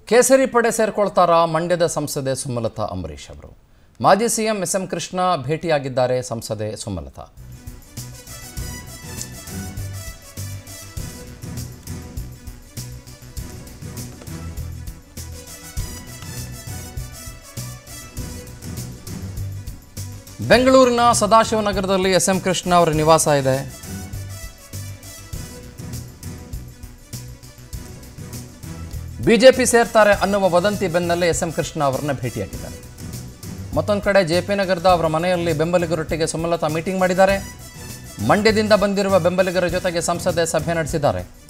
ಕೇಸರಿ ಪಡೆ ಸೇರ್ಕೊಳ್ತಾರಾ ಮಂಡ್ಯದ ಸಂಸದೆ ಸುಮಲತಾ ಅಂಬರೀಷ್ ಅವರು ಮಾಜಿ ಸಿಎಂ ಎಸ್ ಎಂ ಕೃಷ್ಣ ಭೇಟಿಯಾಗಿದ್ದಾರೆ ಸಂಸದೆ ಸುಮಲತಾ ಬೆಂಗಳೂರಿನ ಸದಾಶಿವನಗರದಲ್ಲಿ ಎಸ್ ಎಂ ಕೃಷ್ಣ ಅವರ ನಿವಾಸ ಇದೆ ಬಿಜೆಪಿ ಸೇರ್ತಾರೆ ಅನ್ನುವ ವದಂತಿ ಬೆನ್ನಲ್ಲೇ ಎಸ್ ಎಂ ಕೃಷ್ಣ ಅವರನ್ನ ಭೇಟಿಯಾಗಿದ್ದಾರೆ ಮತ್ತೊಂದು ಕಡೆ ಜೆ ಪಿ ನಗರದ ಅವರ ಮನೆಯಲ್ಲಿ ಬೆಂಬಲಿಗರೊಟ್ಟಿಗೆ ಸುಮಲತಾ ಮೀಟಿಂಗ್ ಮಾಡಿದ್ದಾರೆ ಮಂಡ್ಯದಿಂದ ಬಂದಿರುವ ಬೆಂಬಲಿಗರ ಜೊತೆಗೆ ಸಂಸದೆ ಸಭೆ ನಡೆಸಿದ್ದಾರೆ